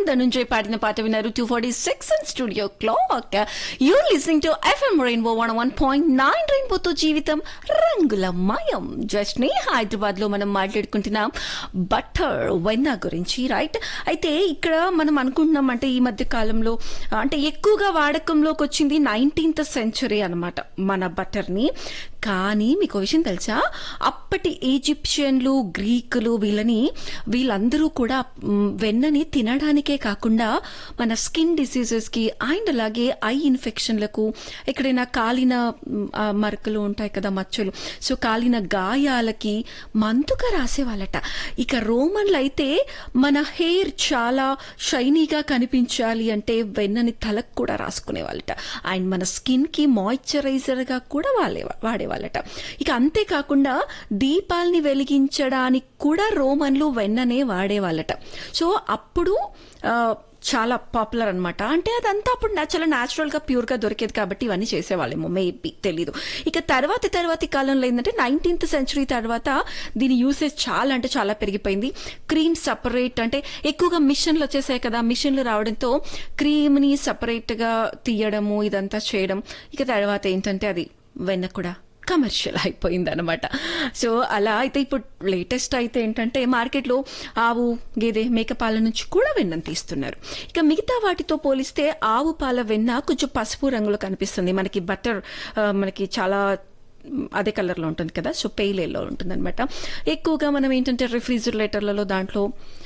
and Dhananjay పాడిన పాట విన్నారు two forty six and studio clock you listening to FM rainbow one one point nine రెయిన్బోతో జీవితం రంగుల మయం జస్ట్ ని హైదరాబాద్ లో మనం మాట్లాడుకుంటున్నాం బటర్ వెన్న గురించి రైట్ అయితే ఇక్కడ మనం అనుకుంటున్నాం అంటే ఈ మధ్య కాలంలో అంటే ఎక్కువగా వాడకంలోకి వచ్చింది నైన్టీన్త్ సెంచరీ అన్నమాట మన బటర్ ని కానీ మీకు ఒక విషయం తెలుసా అప్పటి ఈజిప్షియన్లు గ్రీకులు వీళ్ళని వీళ్ళందరూ కూడా మ్, వెన్నని తినడానికే కాకుండా మన స్కిన్ డిసీజెస్కి అండ్ అలాగే ఐ ఇన్ఫెక్షన్లకు ఎక్కడైనా కాలిన మ్, ఆ, మరకలు ఉంటాయి కదా మచ్చలు సో కాలిన గాయాలకి మందుగా రాసేవాళ్ళట ఇక రోమన్లు అయితే మన హెయిర్ చాలా షైనీగా కనిపించాలి అంటే వెన్నని తలకు కూడా రాసుకునేవాళ్ళట అండ్ మన స్కిన్కి మాయిశ్చరైజర్గా కూడా వాడే వాడేవాళ్ళట ఇక అంతేకాకుండా దీపాల్ని వెలిగించడానికి కూడా రోమన్లు వెన్ననే వాడేవాళ్ళట సో అప్పుడు ఆ, చాలా పాపులర్ అన్నమాట అంటే అదంతా అప్పుడు నా- చాలా న్యాచురల్గా ప్యూర్గా దొరికేది కాబట్టి ఇవన్నీ చేసేవాళ్ళేమో మేబీ తెలీదు ఇక తర్వాతి తర్వాతి కాలంలో ఏంటంటే నైన్టీన్త్ సెంచరీ తర్వాత దీని యూసేజ్ చాలా అంటే చాలా పెరిగిపోయింది క్రీమ్ సపరేట్ అంటే ఎక్కువగా మిషన్లు వచ్చేసాయి కదా మిషన్లు రావడంతో క్రీమ్ని సపరేట్గా తీయడము ఇదంతా చేయడం ఇక తర్వాత ఏంటంటే అది వెన్న కూడా కమర్షియల్ అయిపోయింది అనమాట సో అలా అయితే ఇప్పుడు లేటెస్ట్ అయితే ఏంటంటే మార్కెట్లో ఆవు గేదె మేక పాల నుంచి కూడా వెన్నను తీస్తున్నారు ఇక మిగతా వాటితో పోలిస్తే ఆవు పాల వెన్న కొంచెం పసుపు రంగులో కనిపిస్తుంది మనకి బటర్ మనకి చాలా మ్, అదే కలర్లో ఉంటుంది కదా సో పెయిలేలో ఉంటుంది అనమాట ఎక్కువగా మనం ఏంటంటే రిఫ్రిజిరేటర్లలో దాంట్లో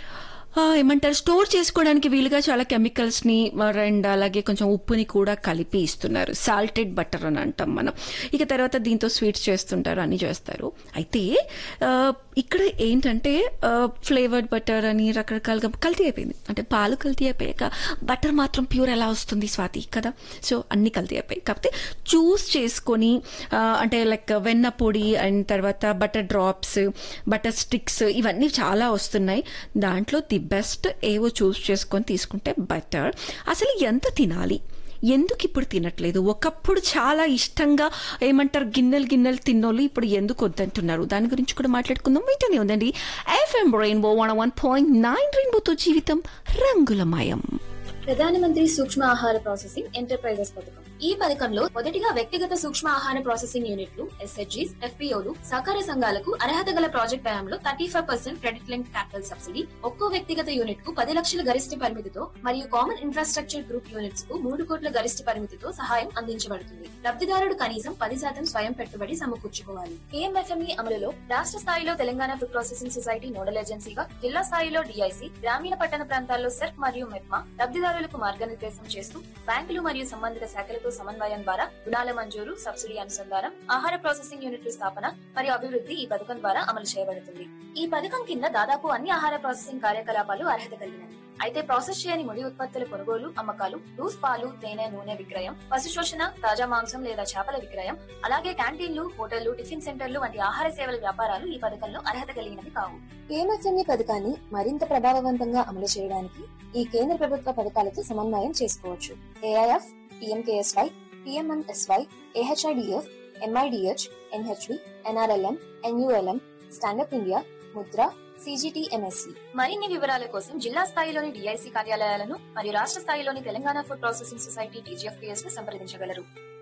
ఆ, ఏమంటారు స్టోర్ చేసుకోవడానికి వీలుగా చాలా కెమికల్స్ ని అండ్ అలాగే కొంచెం ఉప్పుని కూడా కలిపి ఇస్తున్నారు సాల్టెడ్ బటర్ అని అంటాం మనం ఇక తర్వాత దీంతో స్వీట్స్ చేస్తుంటారు అన్ని చేస్తారు అయితే ఆ, ఇక్కడ ఏంటంటే ఫ్లేవర్డ్ బటర్ అని రకరకాలుగా కల్తీ అయిపోయింది అంటే పాలు కల్తీ అయిపోయాక బటర్ మాత్రం ప్యూర్ ఎలా వస్తుంది స్వాతి కదా సో అన్ని కల్తీ అయిపోయాయి కాకపోతే చూస్ చేసుకొని ఆ, అంటే లైక్ వెన్న పొడి అండ్ తర్వాత బటర్ డ్రాప్స్ బటర్ స్టిక్స్ ఇవన్నీ చాలా వస్తున్నాయి దాంట్లో ది బెస్ట్ ఏవో చూస్ చేసుకొని తీసుకుంటే బెటర్ అసలు ఎంత తినాలి ఎందుకు ఇప్పుడు తినట్లేదు ఒకప్పుడు చాలా ఇష్టంగా ఏమంటారు గిన్నెలు గిన్నెలు తిన్నోళ్ళు ఇప్పుడు ఎందుకు వద్దంటున్నారు దాని గురించి కూడా మాట్లాడుకుందాం వీటనే ఉందండి FM rainbow one one point nine రెయిన్బోతో జీవితం రంగులమయం ప్రధానమంత్రి సూక్ష్మ ఆహార ప్రాసెసింగ్ ఎంటర్ప్రైజెస్ పథకం ఈ పథకంలో మొదటిగా వ్యక్తిగత సూక్ష్మ ఆహార ప్రాసెసింగ్ యూనిట్లు ఎస్హెచ్జీస్ ఎఫ్పిఓలు సహకార సంఘాలకు అర్హత గల ప్రాజెక్ట్ వ్యయంలో thirty five percent credit link capital subsidy ఒక్కో వ్యక్తిగత యూనిట్ కు పది లక్షల గరిష్ట పరిమితితో మరియు కామన్ ఇన్ఫ్రాస్ట్రక్చర్ గ్రూప్ యూనిట్స్ కు మూడు కోట్ల గరిష్ట పరిమితితో సహాయం అందించబడుతుంది లబ్ధిదారుడు కనీసం పది శాతం స్వయం పెట్టుబడి సమకూర్చుకోవాలి కేఎంఎఫ్ఎంఈ అమలులో రాష్ట్ర స్థాయిలో Telangana food processing society nodal ఏజెన్సీగా జిల్లా స్థాయిలో డిఐసి గ్రామీణ పట్టణ ప్రాంతాల్లో సెర్క్ మరియు మెప్మా లబ్ధిదారులకు మార్గనిర్దేశం చేస్తూ బ్యాంకులు మరియు సంబంధిత శాఖలతో సమన్వయం ద్వారా రుణాల మంజూరు సబ్సిడీ అనుసంధానం ఆహార ప్రాసెసింగ్ యూనిట్ల స్థాపన మరియు అభివృద్ధి ఈ పథకం ద్వారా అమలు చేయబడుతుంది ఈ పథకం కింద దాదాపు అన్ని ఆహార ప్రాసెసింగ్ కార్యకలాపాలు అర్హత కలిగినవి అయితే ప్రాసెస్ చేయని ముడి ఉత్పత్తుల కొనుగోలు అమ్మకాలు లూస్ పాలు తేనె నూనె విక్రయం పశు శోషణ తాజా మాంసం లేదా చేపల విక్రయం అలాగే క్యాంటీన్లు హోటళ్లు టిఫిన్ సెంటర్లు వంటి ఆహార సేవల వ్యాపారాలు ఈ పథకంలో అర్హత కలిగినవి కావు పిఎంఎఫ్ఎంఈ పథకాన్ని మరింత ప్రభావవంతంగా అమలు చేయడానికి ఈ కేంద్ర ప్రభుత్వ పథకాలతో సమన్వయం చేసుకోవచ్చు AIF PMKSY PMMSY AHIDF MIDH NHB NRLM NULM stand up India Mudra CGTMSE మరిన్ని వివరాల కోసం జిల్లా స్థాయిలోని డిఐసి కార్యాలయాలను మరియు రాష్ట్ర స్థాయిలోని Telangana food processing society TGFPS ను సంప్రదించగలరు